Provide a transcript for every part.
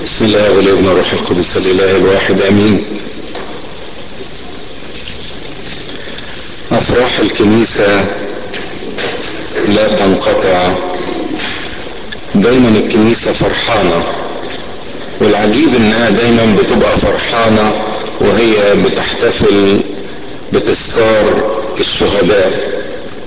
بسم الله والابن والروح القدس الاله الواحد امين افراح الكنيسه لا تنقطع دايما الكنيسه فرحانه والعجيب انها دايما بتبقى فرحانه وهي بتحتفل بتذكار الشهداء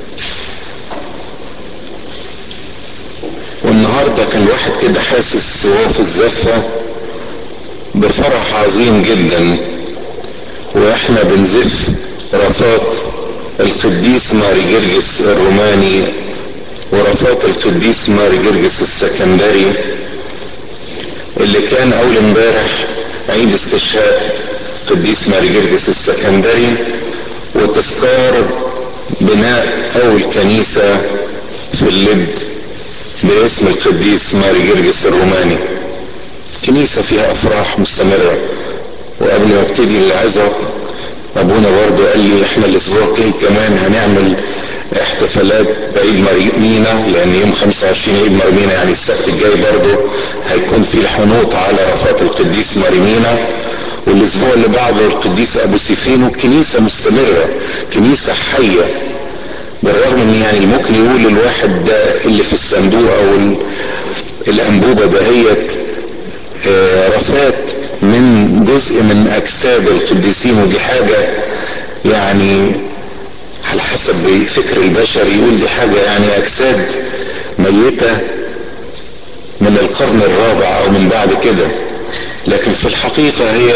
والنهارده كان الواحد كده حاسس وهو في الزفه بفرح عظيم جدا واحنا بنزف رفات القديس ماري جرجس الروماني ورفات القديس ماري جرجس السكندري اللي كان اول امبارح عيد استشهاد قديس ماري جرجس السكندري وتذكار بناء اول كنيسه في اللد باسم القديس ماري جرجس الروماني كنيسة فيها أفراح مستمرة وقبل ما ابتدي العظة أبونا برضه قال لي إحنا الأسبوع الجاي كمان هنعمل احتفالات بعيد مريمينا لأن يوم 25 عيد مريمينا يعني السبت الجاي برضه هيكون في الحنوط على رفات القديس مريمينا والأسبوع اللي بعده القديس أبو سيفين والكنيسة مستمرة كنيسة حية بالرغم ان يعني ممكن يقول الواحد ده اللي في الصندوق او الانبوبه دهيت رفات من جزء من اجساد القديسين ودي حاجه يعني على حسب فكر البشر يقول دي حاجه يعني اجساد ميته من القرن الرابع او من بعد كده لكن في الحقيقه هي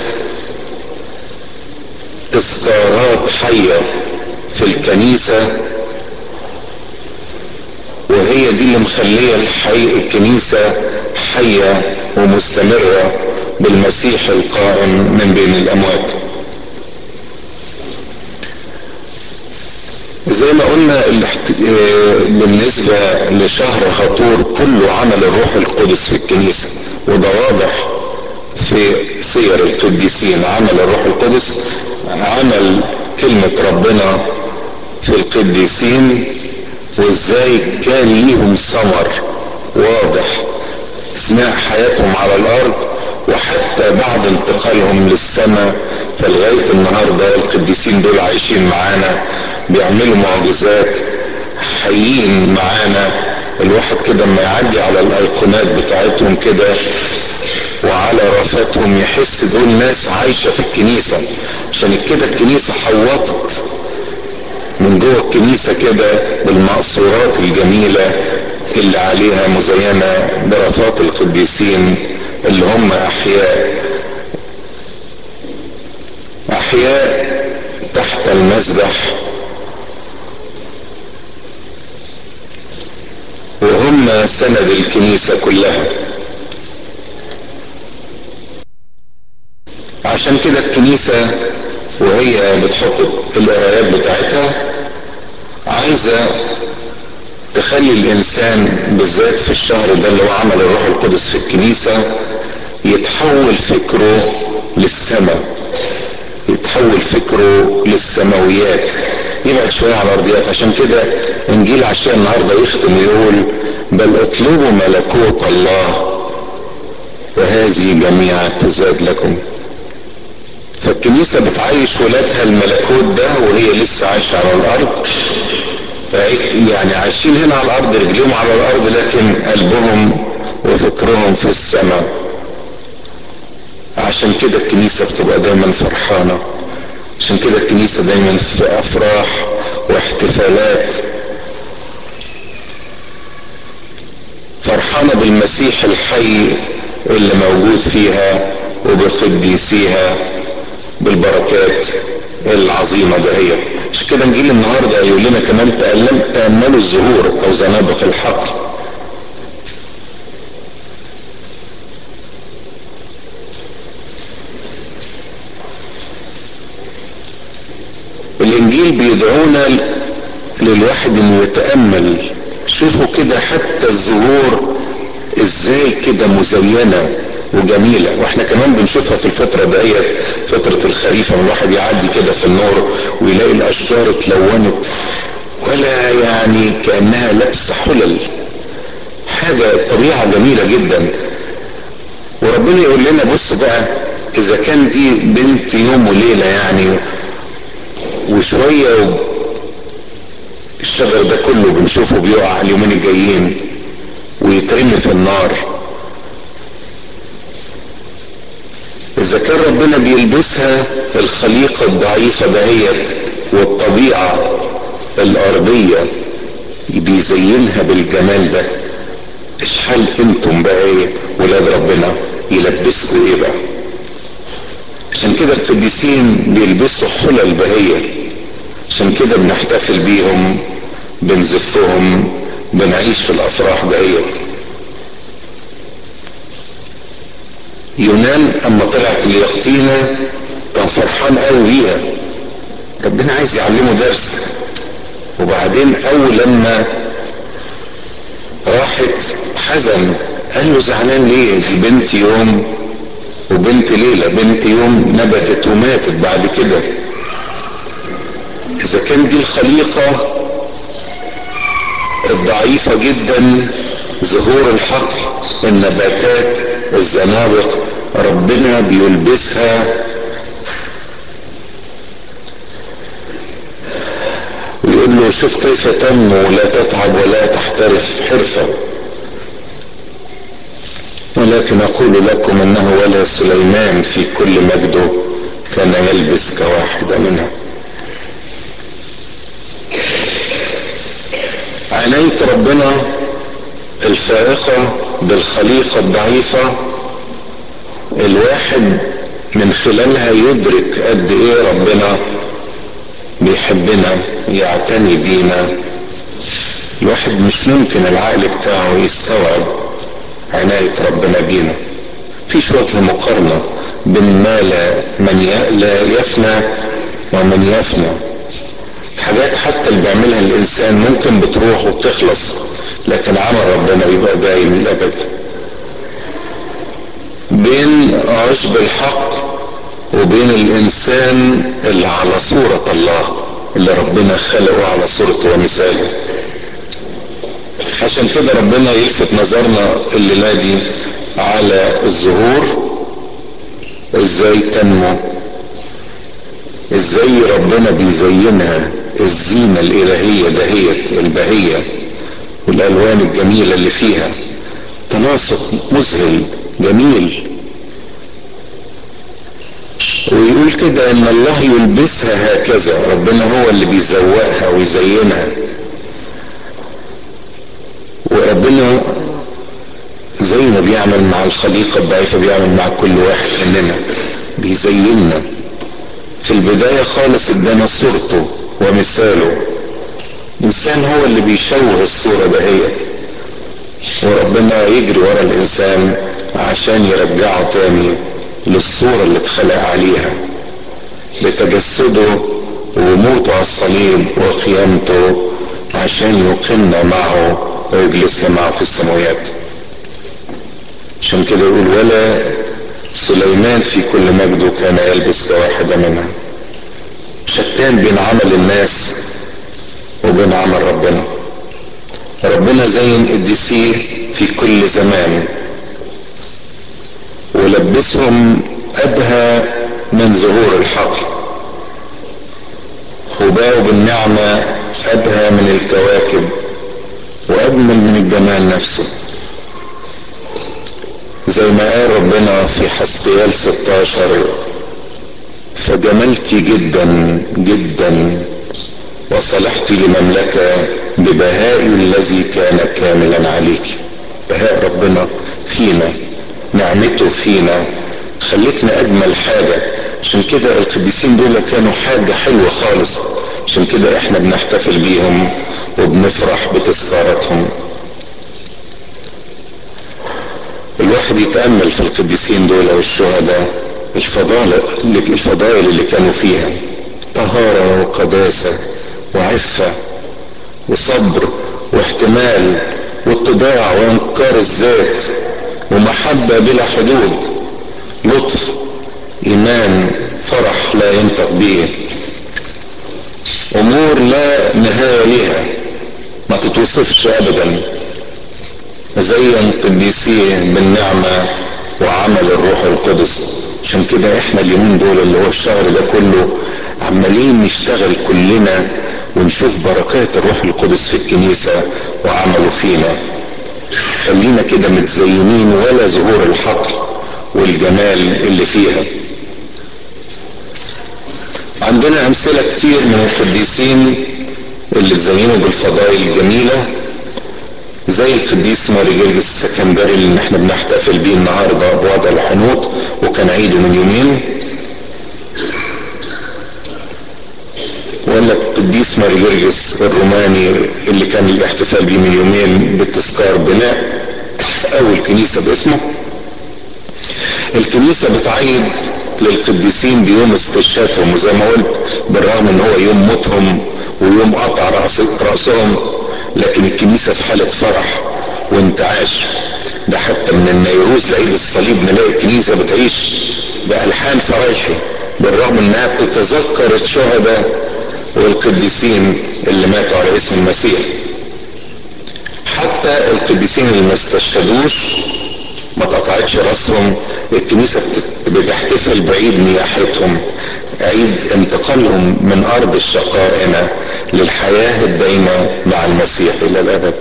تذكارات حيه في الكنيسة وهي دي اللي مخلية الحي الكنيسة حية ومستمرة بالمسيح القائم من بين الأموات زي ما قلنا بالنسبة لشهر هطور كله عمل الروح القدس في الكنيسة وده واضح في سير القديسين عمل الروح القدس عمل كلمة ربنا في القديسين وازاي كان ليهم ثمر واضح اثناء حياتهم على الارض وحتى بعد انتقالهم للسماء فلغايه النهارده القديسين دول عايشين معانا بيعملوا معجزات حيين معانا الواحد كده اما يعدي على الايقونات بتاعتهم كده وعلى رفاتهم يحس دول ناس عايشه في الكنيسه عشان كده الكنيسه حوطت من جوه الكنيسة كده بالمقصورات الجميلة اللي عليها مزينة برفات القديسين اللي هم أحياء أحياء تحت المسبح وهم سند الكنيسة كلها عشان كده الكنيسة وهي بتحط القرايات بتاعتها عايزة تخلي الإنسان بالذات في الشهر ده اللي هو عمل الروح القدس في الكنيسة يتحول فكره للسماء يتحول فكره للسماويات يبعد شوية عن الأرضيات عشان كده إنجيل عشان النهاردة يختم يقول بل اطلبوا ملكوت الله وهذه جميعا تزاد لكم فالكنيسة بتعيش ولادها الملكوت ده وهي لسه عايشة على الأرض يعني عايشين هنا على الأرض رجليهم على الأرض لكن قلبهم وفكرهم في السماء عشان كده الكنيسة بتبقى دايما فرحانة عشان كده الكنيسة دايما في أفراح واحتفالات فرحانة بالمسيح الحي اللي موجود فيها وبقديسيها بالبركات العظيمة دهيت عشان كده نجيل النهاردة يقول لنا كمان تألم تأملوا الزهور أو زنابق الحقل الإنجيل بيدعونا للواحد إنه يتأمل شوفوا كده حتى الزهور ازاي كده مزينه وجميله واحنا كمان بنشوفها في الفتره ديت فتره الخريف لما الواحد يعدي كده في النور ويلاقي الاشجار اتلونت ولا يعني كانها لابسه حلل حاجه طبيعه جميله جدا وربنا يقول لنا بص بقى اذا كان دي بنت يوم وليلة يعني وشوية و... الشجر ده كله بنشوفه بيقع اليومين الجايين ويترمي في النار اذا كان ربنا بيلبسها الخليقة الضعيفة دهيت والطبيعة الارضية بيزينها بالجمال ده اشحال انتم بقى ايه ولاد ربنا يلبسكوا ايه بقى عشان كده القديسين بيلبسوا حلل بهية عشان كده بنحتفل بيهم بنزفهم بنعيش في الافراح دهيت يونان اما طلعت اليقطينة كان فرحان قوي بيها ربنا عايز يعلمه درس وبعدين اول لما راحت حزن قال له زعلان ليه دي بنت يوم وبنت ليلة بنت يوم نبتت وماتت بعد كده اذا كان دي الخليقة الضعيفة جدا ظهور الحقل النباتات الزنابق ربنا بيلبسها ويقول له شوف كيف تنمو لا تتعب ولا تحترف حرفة ولكن أقول لكم أنه ولا سليمان في كل مجده كان يلبس كواحدة منها عناية ربنا الفائقة بالخليقة الضعيفة الواحد من خلالها يدرك قد ايه ربنا بيحبنا يعتني بينا الواحد مش ممكن العقل بتاعه يستوعب عناية ربنا بينا فيش وجه مقارنة بين ما لا من لا يفنى ومن يفنى حاجات حتى اللي بيعملها الانسان ممكن بتروح وبتخلص لكن عمل ربنا بيبقى دايم للابد بين عشب الحق وبين الانسان اللي على صورة الله اللي ربنا خلقه على صورته ومثاله عشان كده ربنا يلفت نظرنا الليلة دي على الزهور ازاي تنمو ازاي ربنا بيزينها الزينة الالهية دهيت البهية والالوان الجميلة اللي فيها تناسق مذهل جميل ويقول كده ان الله يلبسها هكذا ربنا هو اللي بيزوقها ويزينها وربنا زي ما بيعمل مع الخليقة الضعيفة بيعمل مع كل واحد مننا بيزيننا في البداية خالص ادانا صورته ومثاله الانسان هو اللي بيشوه الصورة دهيت وربنا يجري ورا الانسان عشان يرجعه تاني للصورة اللي اتخلق عليها بتجسده وموته على الصليب وقيامته عشان يقيمنا معه ويجلسنا معه في السماوات عشان كده يقول ولا سليمان في كل مجده كان يلبس واحدة منها شتان بين عمل الناس وبين عمل ربنا ربنا زين قديسيه في كل زمان ولبسهم أبهى من ظهور الحقل وباءوا بالنعمة أبهى من الكواكب وأجمل من الجمال نفسه زي ما قال ربنا في حسيال 16 فجملت جدا جدا وصلحت لمملكة ببهاء الذي كان كاملا عليك بهاء ربنا فينا نعمته فينا خلتنا اجمل حاجة عشان كده القديسين دول كانوا حاجة حلوة خالص عشان كده احنا بنحتفل بيهم وبنفرح بتذكاراتهم الواحد يتأمل في القديسين دول والشهداء الفضائل الفضائل اللي كانوا فيها طهارة وقداسة وعفة وصبر واحتمال واتضاع وانكار الذات ومحبة بلا حدود لطف ايمان فرح لا ينطق به امور لا نهاية لها ما تتوصفش ابدا زين قديسيه بالنعمة وعمل الروح القدس عشان كده احنا اليومين دول اللي هو الشهر ده كله عمالين نشتغل كلنا ونشوف بركات الروح القدس في الكنيسة وعمله فينا خلينا كده متزينين ولا ظهور الحقل والجمال اللي فيها عندنا امثلة كتير من القديسين اللي تزينوا بالفضائل الجميلة زي القديس ماري جرجس السكندري اللي احنا بنحتفل بيه النهارده بوضع الحنوط وكان عيده من يومين ولا القديس ماري جرجس الروماني اللي كان الاحتفال بيه من يومين بتذكار بناء اول كنيسه باسمه الكنيسه بتعيد للقديسين بيوم استشهادهم وزي ما قلت بالرغم ان هو يوم موتهم ويوم قطع رأس رأسهم لكن الكنيسة في حالة فرح وانتعاش ده حتى من النيروز لعيد الصليب نلاقي الكنيسة بتعيش بألحان فرايحي بالرغم انها بتتذكر الشهداء والقديسين اللي ماتوا على اسم المسيح حتى القديسين اللي ما استشهدوش ما اتقطعتش راسهم الكنيسة بتحتفل بعيد نياحتهم عيد انتقالهم من ارض الشقاء هنا للحياة الدائمة مع المسيح الى الابد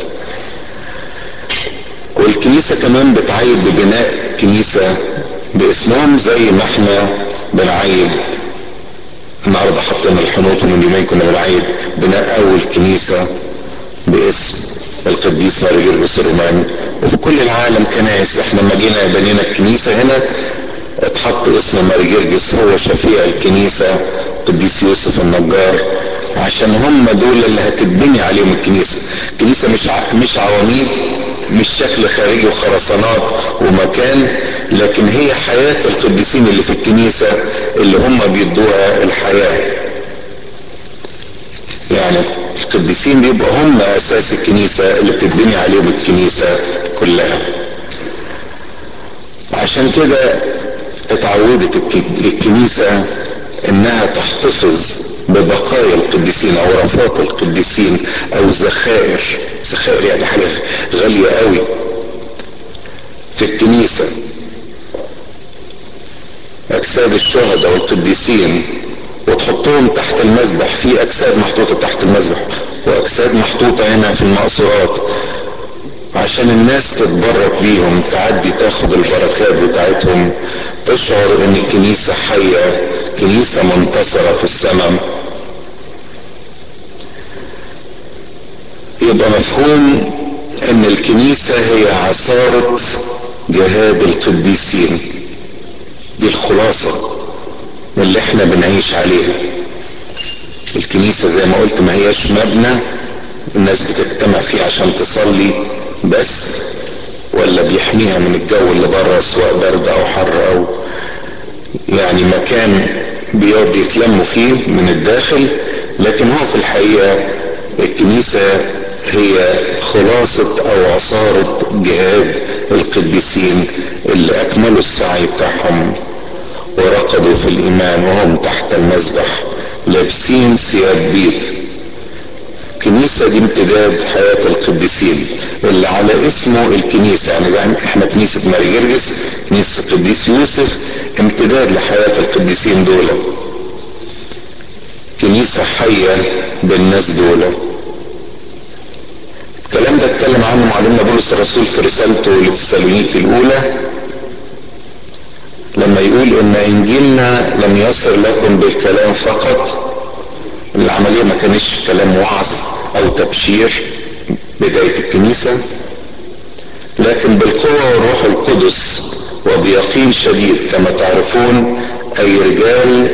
والكنيسة كمان بتعيد ببناء كنيسة باسمهم زي ما احنا بنعيد النهارده حطينا الحنوط ومن يومين كنا بنعيد بناء اول كنيسة باسم القديس ماري جرجس الروماني وفي كل العالم كنائس احنا لما جينا بنينا الكنيسة هنا اتحط اسم ماري جرجس هو شفيع الكنيسة قديس يوسف النجار عشان هم دول اللي هتتبني عليهم الكنيسة الكنيسة مش ع... مش عواميد مش شكل خارجي وخرسانات ومكان لكن هي حياة القديسين اللي في الكنيسة اللي هم بيدوها الحياة يعني القديسين بيبقوا هم اساس الكنيسة اللي بتتبني عليهم الكنيسة كلها عشان كده اتعودت الكنيسة انها تحتفظ ببقايا القديسين او رفات القديسين او ذخائر ذخائر يعني حاجة غالية قوي في الكنيسة اجساد الشهداء والقديسين وتحطهم تحت المذبح في اجساد محطوطة تحت المذبح واجساد محطوطة هنا في المقصورات عشان الناس تتبرك بيهم تعدي تاخد البركات بتاعتهم تشعر ان الكنيسة حية كنيسة منتصرة في السماء يبقى مفهوم ان الكنيسة هي عصارة جهاد القديسين دي الخلاصة اللي احنا بنعيش عليها الكنيسة زي ما قلت ما هياش مبنى الناس بتجتمع فيه عشان تصلي بس ولا بيحميها من الجو اللي بره سواء برد او حر او يعني مكان بيتلموا فيه من الداخل لكن هو في الحقيقة الكنيسة هي خلاصة او عصارة جهاد القديسين اللي اكملوا السعي بتاعهم ورقدوا في الايمان وهم تحت المذبح لابسين ثياب بيض الكنيسة دي امتداد حياة القديسين اللي على اسمه الكنيسة يعني زي احنا كنيسة ماري جرجس كنيسة القديس يوسف امتداد لحياة القديسين دول كنيسة حية بالناس دول الكلام ده اتكلم عنه معلمنا بولس الرسول في رسالته لتسالونيكي الاولى لما يقول ان انجيلنا لم يصل لكم بالكلام فقط العملية ما كانش كلام وعظ او تبشير بداية الكنيسة لكن بالقوة والروح القدس وبيقين شديد كما تعرفون اي رجال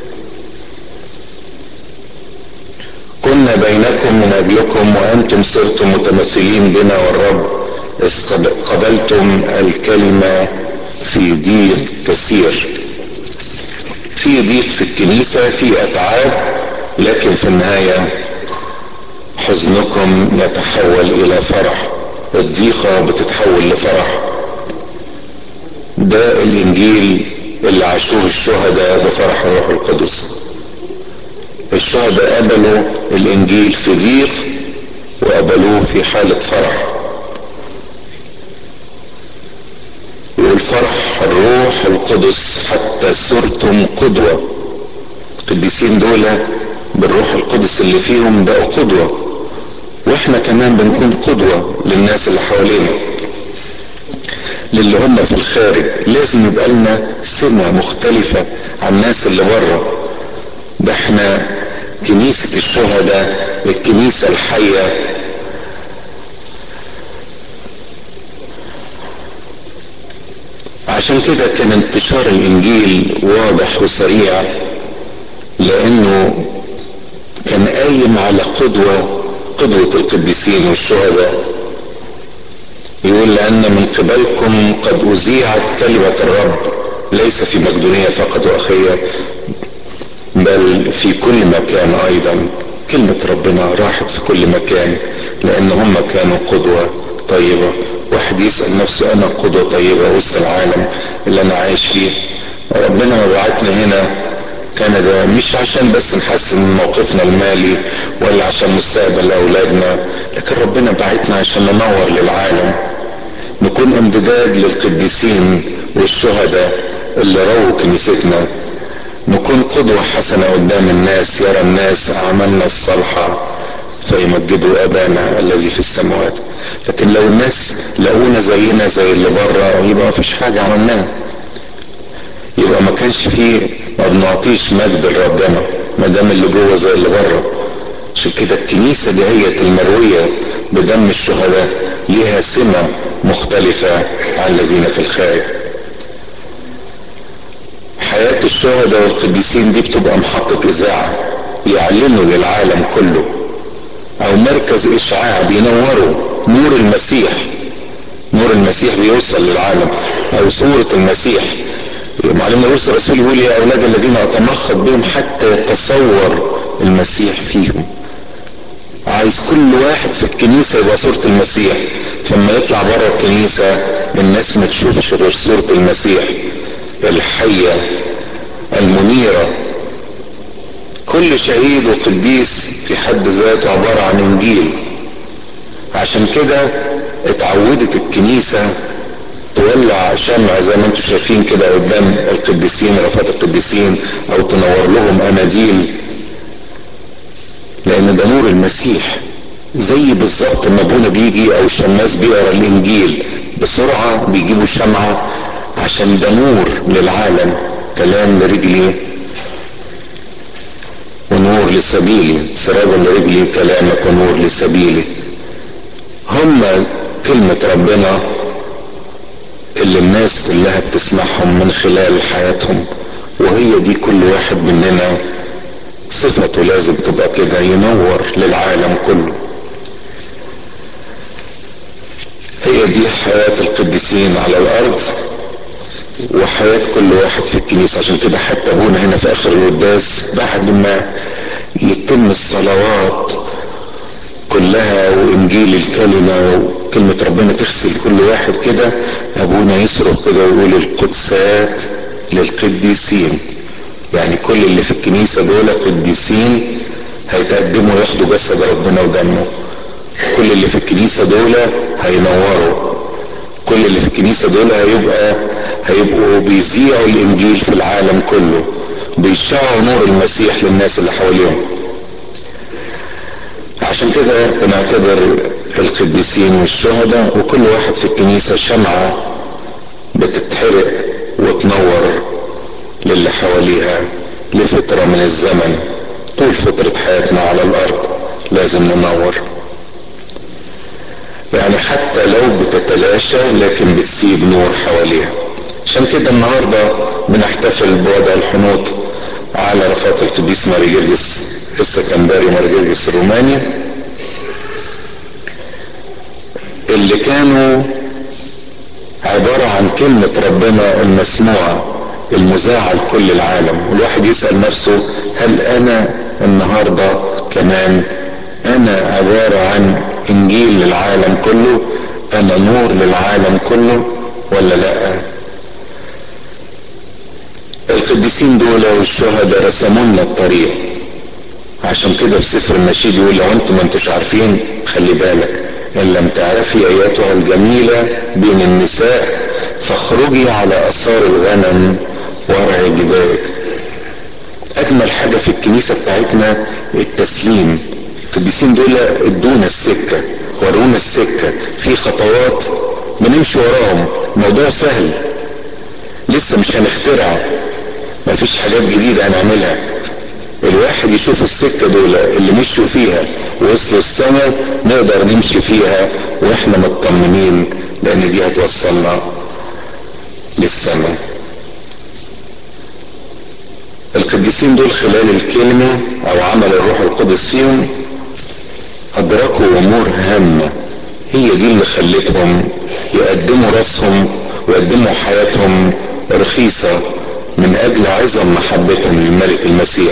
كنا بينكم من اجلكم وانتم صرتم متمثلين بنا والرب قبلتم الكلمة في ضيق كثير في ضيق في الكنيسة في اتعاب لكن في النهاية حزنكم يتحول الى فرح الضيقة بتتحول لفرح ده الانجيل اللي عاشوه الشهداء بفرح الروح القدس الشهداء قبلوا الانجيل في ضيق وقبلوه في حالة فرح يقول فرح الروح القدس حتى صرتم قدوة القديسين دول بالروح القدس اللي فيهم بقوا قدوة واحنا كمان بنكون قدوة للناس اللي حوالينا للي هم في الخارج لازم يبقى لنا سمة مختلفة عن الناس اللي بره ده احنا كنيسة الشهداء الكنيسة الحية عشان كده كان انتشار الانجيل واضح وسريع لانه كان قايم على قدوة قدوة القديسين والشهداء يقول لأن من قبلكم قد أذيعت كلمة الرب ليس في مقدونية فقط وأخية بل في كل مكان أيضا كلمة ربنا راحت في كل مكان لأن هم كانوا قدوة طيبة واحد يسأل نفسه أنا قدوة طيبة وسط العالم اللي أنا عايش فيه ربنا ما بعتنا هنا كندا مش عشان بس نحسن من موقفنا المالي ولا عشان مستقبل أولادنا لكن ربنا بعتنا عشان ننور للعالم نكون امتداد للقديسين والشهداء اللي رووا كنيستنا نكون قدوة حسنة قدام الناس يرى الناس أعمالنا الصالحة فيمجدوا أبانا الذي في السماوات لكن لو الناس لقونا زينا زي اللي بره يبقى مفيش حاجة عملناها يبقى ما كانش فيه ما بنعطيش مجد لربنا ما دام اللي جوه زي اللي بره عشان كده الكنيسة دي هي المروية بدم الشهداء ليها سمة مختلفة عن الذين في الخارج حياة الشهداء والقديسين دي بتبقى محطة إذاعة يعلنوا للعالم كله أو مركز إشعاع بينوروا نور المسيح نور المسيح بيوصل للعالم أو صورة المسيح معلمنا يوسف الرسول يقول يا أولاد الذين أتمخض بهم حتى يتصور المسيح فيهم عايز كل واحد في الكنيسة يبقى صورة المسيح فلما يطلع بره الكنيسة الناس ما تشوفش غير صورة المسيح الحية المنيرة كل شهيد وقديس في حد ذاته عبارة عن انجيل عشان كده اتعودت الكنيسة تولع شمع زي ما انتم شايفين كده قدام القديسين رفات القديسين او تنور لهم اناديل لان ده نور المسيح زي بالظبط ما ابونا بيجي او الشماس بيقرا الانجيل بسرعه بيجيبوا شمعه عشان ده نور للعالم كلام لرجلي ونور لسبيلي سراب لرجلي كلامك ونور لسبيلي هم كلمة ربنا اللي الناس كلها بتسمعهم من خلال حياتهم وهي دي كل واحد مننا صفته لازم تبقى كده ينور للعالم كله هي دي حياة القديسين على الأرض وحياة كل واحد في الكنيسة عشان كده حتى هنا هنا في آخر القداس بعد ما يتم الصلوات كلها وإنجيل الكلمة وكلمة ربنا تغسل كل واحد كده أبونا يصرخ كده ويقول القدسات للقديسين يعني كل اللي في الكنيسة دول قديسين هيتقدموا ياخدوا جسد ربنا ودمه كل اللي في الكنيسة دول هينوروا كل اللي في الكنيسة دول هيبقى هيبقوا بيذيعوا الانجيل في العالم كله بيشعوا نور المسيح للناس اللي حواليهم عشان كده بنعتبر القديسين والشهداء وكل واحد في الكنيسة شمعة بتتحرق وتنور للي حواليها لفترة من الزمن طول فترة حياتنا على الأرض لازم ننور يعني حتى لو بتتلاشى لكن بتسيب نور حواليها عشان كده النهاردة بنحتفل بوضع الحنوط على رفات القديس ماري جرجس السكندري ماري جرجس الروماني اللي كانوا عبارة عن كلمة ربنا المسموعة المذاعة لكل العالم والواحد يسأل نفسه هل أنا النهاردة كمان أنا عبارة عن إنجيل للعالم كله أنا نور للعالم كله ولا لأ القديسين دول والشهداء رسموا لنا الطريق عشان كده في سفر النشيد يقول لو انتم ما انتوش عارفين خلي بالك ان لم تعرفي اياتها الجميلة بين النساء فاخرجي على اثار الغنم وارعي جبالك اجمل حاجة في الكنيسة بتاعتنا التسليم القديسين دول ادونا السكة ورونا السكة في خطوات بنمشي وراهم موضوع سهل لسه مش هنخترع مفيش حاجات جديدة هنعملها الواحد يشوف السكة دول اللي مشوا فيها ووصلوا السماء نقدر نمشي فيها واحنا مطمنين لان دي هتوصلنا للسماء القديسين دول خلال الكلمة او عمل الروح القدس فيهم ادركوا امور هامة هي دي اللي خلتهم يقدموا راسهم ويقدموا حياتهم رخيصة من اجل عظم محبتهم للملك المسيح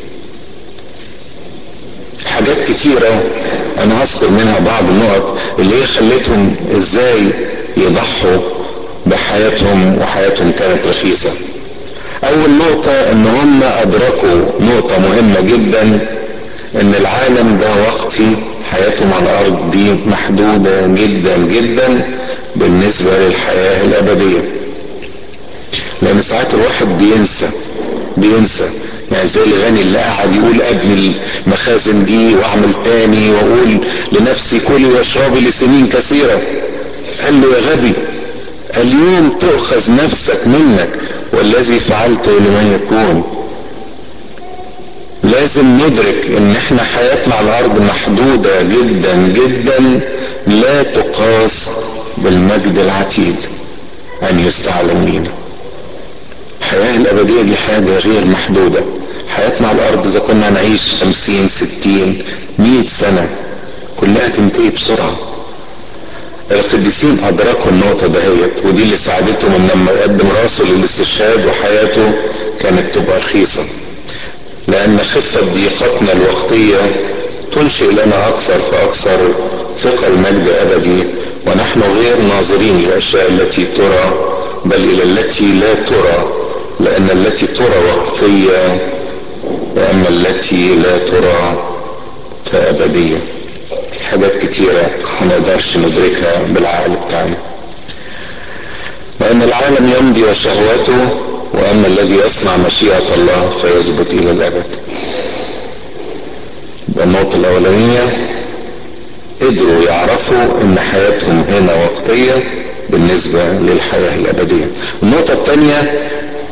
حاجات كتيرة انا هذكر منها بعض النقط اللي هي خلتهم ازاي يضحوا بحياتهم وحياتهم كانت رخيصة اول نقطة ان هم ادركوا نقطة مهمة جدا ان العالم ده وقتي حياتهم على الارض دي محدودة جدا جدا بالنسبة للحياة الابدية لان ساعات الواحد بينسى بينسى يعني زي الغني اللي قاعد يقول ابني المخازن دي واعمل تاني واقول لنفسي كلي واشربي لسنين كثيرة قال له يا غبي اليوم تؤخذ نفسك منك والذي فعلته لمن يكون لازم ندرك ان احنا حياتنا على الارض محدودة جدا جدا لا تقاس بالمجد العتيد ان يستعلم بينا الحياة الابدية دي حاجة غير محدودة حياتنا على الارض اذا كنا نعيش خمسين ستين مئة سنة كلها تنتهي بسرعة القديسين ادركوا النقطة دهيت ودي اللي ساعدتهم ان لما يقدم راسه للاستشهاد وحياته كانت تبقى رخيصة لان خفة ضيقتنا الوقتية تنشئ لنا اكثر فاكثر ثقل مجد ابدي ونحن غير ناظرين للاشياء التي ترى بل الى التي لا ترى لان التي ترى وقتية واما التي لا ترى فابديه حاجات كتيرة ما نقدرش ندركها بالعقل بتاعنا لأن العالم يمضي وشهواته وأما الذي يصنع مشيئة الله فيثبت إلى الأبد النقطة الأولانية قدروا يعرفوا إن حياتهم هنا وقتية بالنسبة للحياة الأبدية النقطة الثانية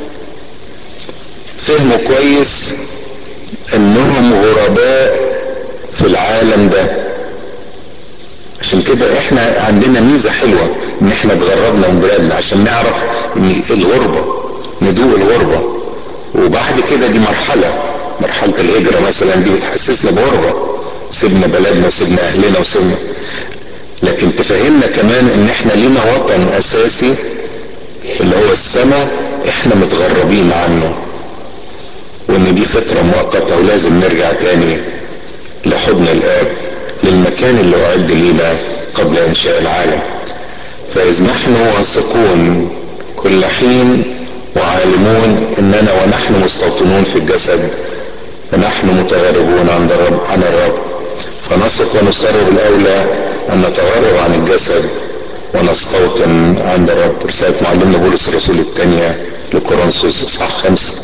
فهموا كويس إنهم غرباء في العالم ده عشان كده احنا عندنا ميزة حلوة ان احنا اتغربنا من بلادنا عشان نعرف ان الغربة ندوق الغربة وبعد كده دي مرحلة مرحلة الهجرة مثلا دي بتحسسنا بغربة سيبنا بلدنا وسيبنا اهلنا وسيبنا لكن تفهمنا كمان ان احنا لينا وطن اساسي اللي هو السماء احنا متغربين عنه وان دي فترة مؤقتة ولازم نرجع تاني لحضن الاب للمكان اللي أعد لينا قبل إنشاء العالم فإذ نحن واثقون كل حين وعالمون إننا ونحن مستوطنون في الجسد فنحن متغربون عند الرب عن الرب فنثق ونصر بالأولى أن نتغرب عن الجسد ونستوطن عند الرب رسالة معلمنا بولس الرسول الثانية لكورنثوس إصحاح خمسة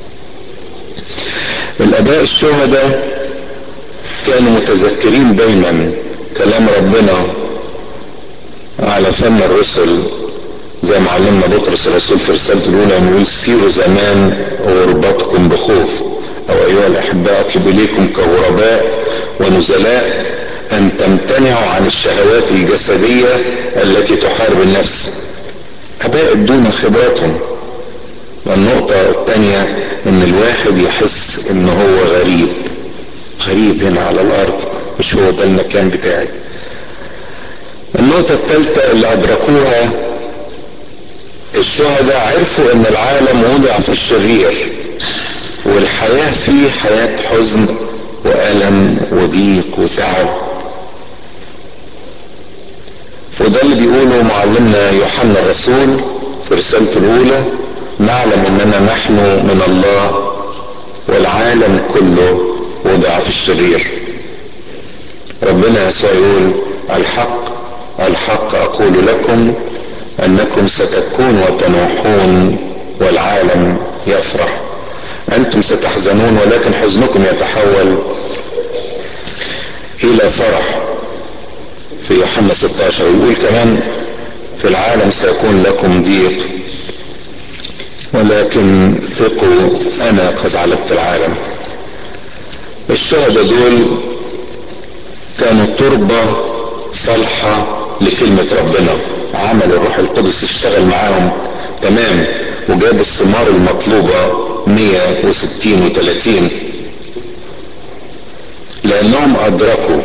الآباء الشهداء كانوا متذكرين دايما كلام ربنا على فم الرسل زي ما علمنا بطرس الرسول في رسالته الاولى يقول سيروا زمان غربتكم بخوف او ايها الاحباء اطلب اليكم كغرباء ونزلاء ان تمتنعوا عن الشهوات الجسديه التي تحارب النفس اباء ادونا خبراتهم والنقطه الثانيه ان الواحد يحس ان هو غريب غريب هنا على الارض مش هو ده المكان بتاعي النقطة الثالثة اللي أدركوها الشهداء عرفوا إن العالم وضع في الشرير والحياة فيه حياة حزن وألم وضيق وتعب وده اللي بيقوله معلمنا يوحنا الرسول في رسالته الأولى نعلم إننا نحن من الله والعالم كله وضع في الشرير ربنا يسوع يقول الحق الحق اقول لكم انكم ستكون وتنوحون والعالم يفرح انتم ستحزنون ولكن حزنكم يتحول الى فرح في يوحنا 16 يقول كمان في العالم سيكون لكم ضيق ولكن ثقوا انا قد علقت العالم الشهداء دول كانوا تربة صالحة لكلمة ربنا عمل الروح القدس اشتغل معاهم تمام وجاب الثمار المطلوبة 160 و30 لانهم ادركوا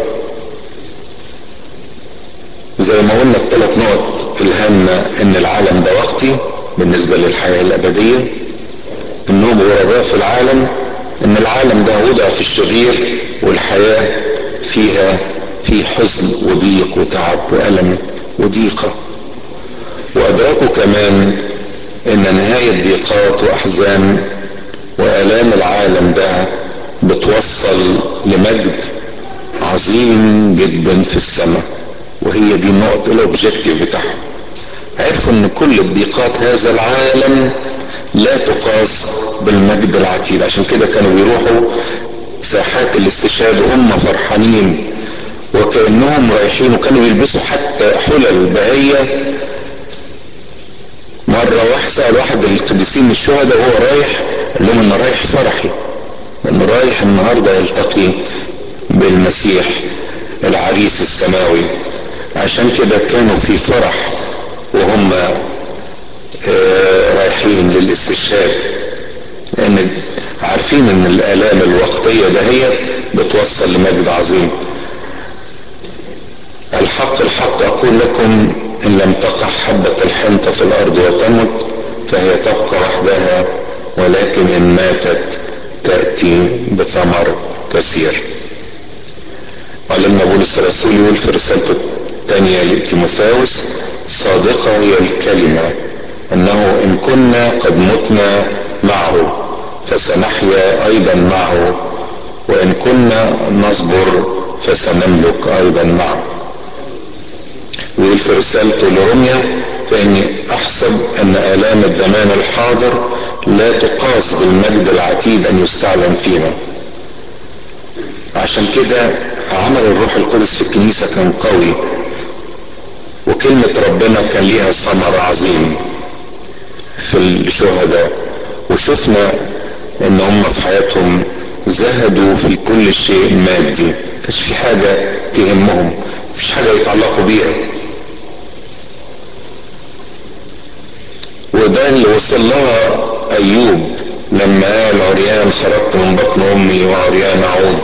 زي ما قلنا الثلاث نقط الهامة ان العالم ده وقتي بالنسبة للحياة الابدية انهم غرباء في العالم ان العالم ده وضع في الشرير والحياة فيها في حزن وضيق وتعب وألم وضيقة وأدركوا كمان إن نهاية ضيقات وأحزان وآلام العالم ده بتوصل لمجد عظيم جدا في السماء وهي دي النقطة الأوبجيكتيف بتاعهم عرفوا إن كل الضيقات هذا العالم لا تقاس بالمجد العتيد عشان كده كانوا بيروحوا ساحات الاستشهاد وهم فرحانين وكأنهم رايحين وكانوا يلبسوا حتى حلل بهية مرة واحد سأل واحد القديسين الشهداء وهو رايح قال لهم انا رايح فرحي لانه رايح النهاردة يلتقي بالمسيح العريس السماوي عشان كده كانوا في فرح وهم رايحين للاستشهاد لان عارفين ان الالام الوقتيه دهيت بتوصل لمجد عظيم الحق الحق اقول لكم ان لم تقع حبه الحنطه في الارض وتمت فهي تبقى وحدها ولكن ان ماتت تاتي بثمر كثير علمنا بولس الرسول يقول في رسالته الثانيه لتيموثاوس صادقه هي الكلمه انه ان كنا قد متنا معه فسنحيا ايضا معه وان كنا نصبر فسنملك ايضا معه ويقول في رسالته لروميا فاني احسب ان الام الزمان الحاضر لا تقاس بالمجد العتيد ان يستعلن فينا عشان كده عمل الروح القدس في الكنيسه كان قوي وكلمه ربنا كان ليها ثمر عظيم في الشهداء وشفنا ان هم في حياتهم زهدوا في كل شيء مادي كانش في حاجة تهمهم مفيش حاجة يتعلقوا بيها وده اللي وصل لها ايوب لما قال عريان خرجت من بطن امي وعريان اعود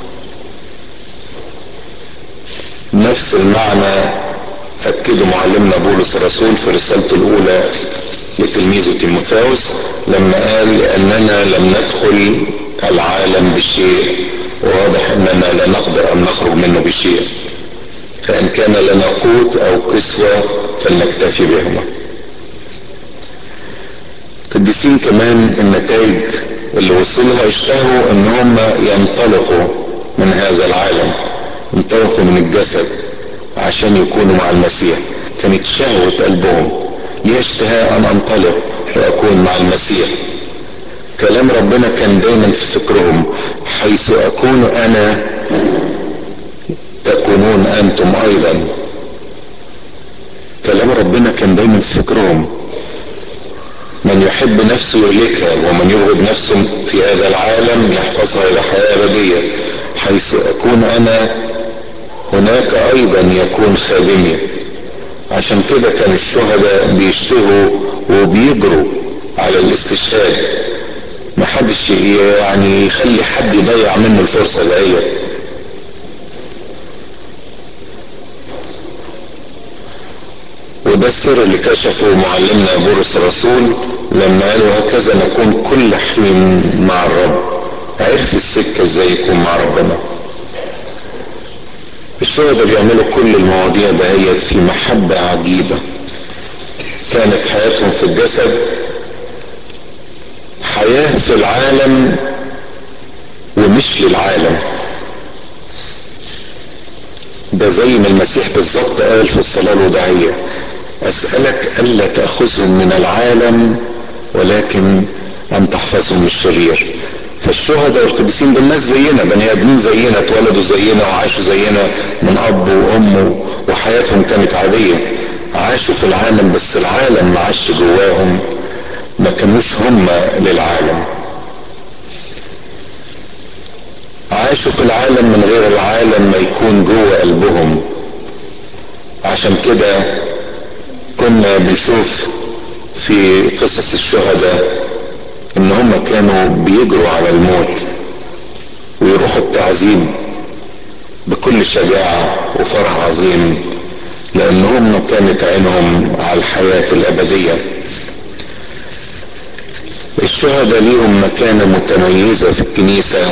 نفس المعنى اكده معلمنا بولس الرسول في رسالته الاولى لتلميذه تيموثاوس لما قال لاننا لم ندخل العالم بشيء واضح اننا لا نقدر ان نخرج منه بشيء فان كان لنا قوت او كسوة فلنكتفي بهما قديسين كمان النتائج اللي وصلها اشتهوا ان هم ينطلقوا من هذا العالم ينطلقوا من الجسد عشان يكونوا مع المسيح كانت شهوة قلبهم لي اشتهاء ان انطلق واكون مع المسيح كلام ربنا كان دايما في فكرهم حيث اكون انا تكونون انتم ايضا كلام ربنا كان دايما في فكرهم من يحب نفسه يهلكها ومن يبغض نفسه في هذا العالم يحفظها الى حياه ابديه حيث اكون انا هناك ايضا يكون خادمي عشان كده كان الشهداء بيشتهوا وبيجروا على الاستشهاد ما حدش يعني يخلي حد يضيع منه الفرصة دهيت وده السر اللي كشفه معلمنا بولس الرسول لما قالوا هكذا نكون كل حين مع الرب عرف السكة ازاي يكون مع ربنا الشهداء بيعملوا كل المواضيع دهيت في محبة عجيبة كانت حياتهم في الجسد حياة في العالم ومش للعالم ده زي ما المسيح بالظبط قال في الصلاة الوداعية اسألك الا تأخذهم من العالم ولكن ان تحفظهم من الشرير فالشهداء والقديسين دول ناس زينا بني ادمين زينا اتولدوا زينا وعاشوا زينا من اب وام وحياتهم كانت عاديه عاشوا في العالم بس العالم ما عاش جواهم ما كانوش هم للعالم عاشوا في العالم من غير العالم ما يكون جوه قلبهم عشان كده كنا بنشوف في قصص الشهداء ان هم كانوا بيجروا على الموت ويروحوا التعذيب بكل شجاعة وفرح عظيم لان هم كانت عينهم على الحياة الابدية الشهداء ليهم مكانة متميزة في الكنيسة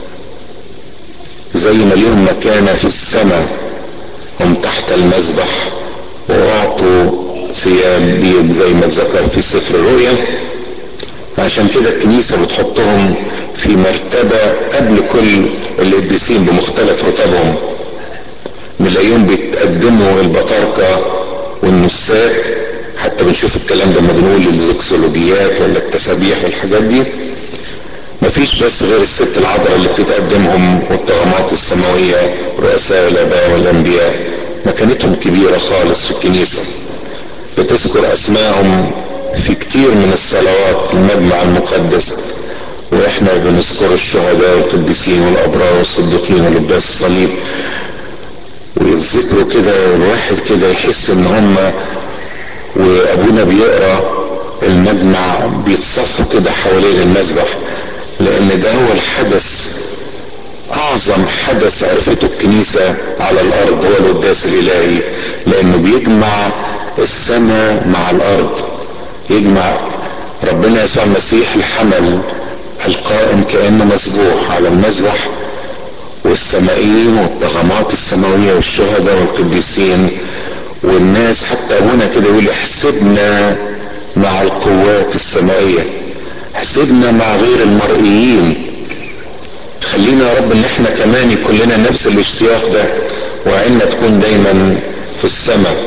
زي ما ليهم مكانة في السماء هم تحت المذبح واعطوا ثياب بيض زي ما اتذكر في سفر الرؤيا عشان كده الكنيسة بتحطهم في مرتبة قبل كل القديسين بمختلف رتبهم نلاقيهم بيتقدموا البطاركة والنساك حتى بنشوف الكلام ده لما بنقول الزوكسولوجيات ولا التسابيح والحاجات دي مفيش بس غير الست العذراء اللي بتتقدمهم والطغمات السماوية رؤساء الآباء والأنبياء مكانتهم كبيرة خالص في الكنيسة بتذكر أسمائهم في كتير من الصلوات المجمع المقدس واحنا بنذكر الشهداء والقديسين والابرار والصديقين ولباس الصليب ويذكروا كده الواحد كده يحس ان هم وابونا بيقرا المجمع بيتصفوا كده حوالين المذبح لان ده هو الحدث اعظم حدث عرفته الكنيسة على الارض هو القداس الالهي لانه بيجمع السماء مع الارض يجمع ربنا يسوع المسيح الحمل القائم كانه مسبوح على المذبح والسمائيين والطغمات السماويه والشهداء والقديسين والناس حتى ابونا كده يقول احسبنا مع القوات السمائيه احسبنا مع غير المرئيين خلينا يا رب ان احنا كمان يكون لنا نفس الاشتياق ده وعيننا تكون دايما في السماء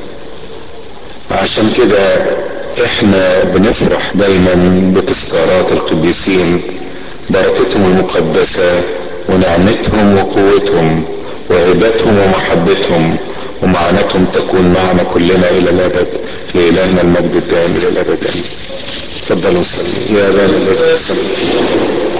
عشان كده احنا بنفرح دايما بتذكارات القديسين بركتهم المقدسة ونعمتهم وقوتهم وهبتهم ومحبتهم ومعاناتهم تكون معنا كلنا الى الابد لالهنا المجد الدائم الى الابد امين تفضلوا صلوا يا ابانا الذي في السماء